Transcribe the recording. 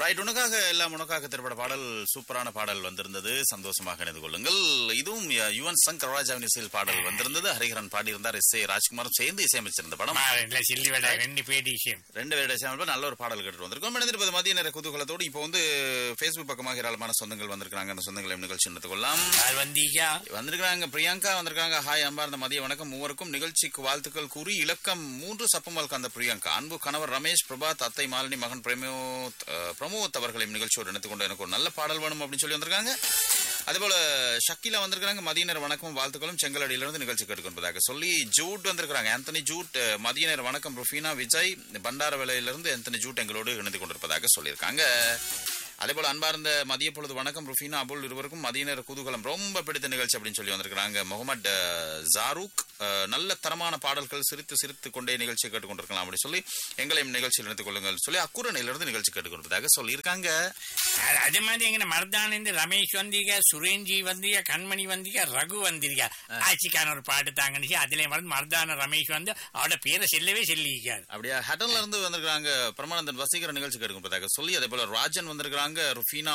right உனக்காக எல்லாம் உனக்காக திரைப்பட பாடல் சூப்பரான பாடல் வந்திருந்தது சந்தோஷமாக இணைந்து கொள்ளுங்கள் இதுவும் ய- யுவன் சங்கர் ராஜாவின் இசையில் பாடல் வந்திருந்தது ஹரிஹரன் பாடியிருந்தார் எஸ் ஏ ராஜ்குமாரும் சேர்ந்து இசையமைச்சிருந்த படம் இல்ல சில்லி வடை ரெண்டு பேடி விஷயம் ரெண்டு பேருடைய சேனல் நல்ல ஒரு பாடல் கேட்டு வந்திருக்கோம் இணைந்திருப்பது மதிய நேர குதூகலத்தோடு இப்போ வந்து ஃபேஸ்புக் பக்கமாக ஏராளமான சொந்தங்கள் வந்திருக்காங்க அந்த சொந்தங்களை நிகழ்ச்சி நடந்து கொள்ளலாம் யார் வந்தீங்க வந்திருக்காங்க பிரியங்கா வந்திருக்காங்க ஹாய் அம்பார்ந்த மதிய வணக்கம் மூவருக்கும் நிகழ்ச்சிக்கு வாழ்த்துக்கள் கூறி இலக்கம் மூன்று சப்பமல் கந்த பிரியங்கா அன்பு கணவர் ரமேஷ் பிரபாத் அத்தை மாலினி மகன் பிரமோத் அஹ், பிரமோத் அவர்களையும் நிகழ்ச்சியோடு இணைத்துக் கொண்டு எனக்கு ஒரு நல்ல பாடல் வேணும் அப்படின்னு சொல்லி வந்திருக்காங்க அதேபோல ஷக்கிலா வந்திருக்காங்க மதிய நேர வணக்கம் வாழ்த்துக்களும் செங்கலடியிலிருந்து நிகழ்ச்சி கேட்டுக்கொள்வதாக சொல்லி ஜூட் வந்திருக்காங்க ஆந்தனி ஜூட் அஹ், மதிய நேர வணக்கம் ருஃபீனா விஜய் பண்டாரவேலையிலிருந்து ஆந்தனி ஜூட் எங்களோடு இணைந்து கொண்டிருப்பதாக சொல்லியிருக்காங்க அதேபோல அன்பார்ந்த மதிய பொழுது வணக்கம் ருஃபீனா அபுல் இருவருக்கும் மதிய நேர குதூகலம் ரொம்ப பிடித்த நிகழ்ச்சி அப்படின்னு சொல்லி வந்திருக்கிறாங்க முகமது அஹ், ஜாரூக் அஹ், நல்ல தரமான பாடல்கள் சிரித்து சிரித்து கொண்டே நிகழ்ச்சி கேட்டுக்கொண்டிருக்கலாம் அப்படி சொல்லி எங்களையும் நிகழ்ச்சியில் இணைத்துக் கொள்ளுங்கள் சொல்லி அக்குரணையிலிருந்து நிகழ்ச்சி கேட்டுக்கொண்டிருப்பதாக சொல்லியிருக்காங்க அது- அது மாதிரி எங்க மர்தானந்து ரமேஷ் வந்தீங்க சுரேஞ்சி வந்தீங்க கண்மணி வந்தீங்க ரகு வந்தீங்க ஆட்சிக்கான ஒரு பாட்டு தாங்கன்னு அதுல வந்து மர்தான ரமேஷ் வந்து அவட பேரை செல்லவே செல்லிக்காது அப்படியா ஹட்டன்ல இருந்து வந்திருக்காங்க பிரமானந்தன் வசீகர நிகழ்ச்சி கேட்டுக்கொண்டிருப்பதாக சொல்லி அதே போல ராஜன் வந்திருக்காங்க ருஃபீனா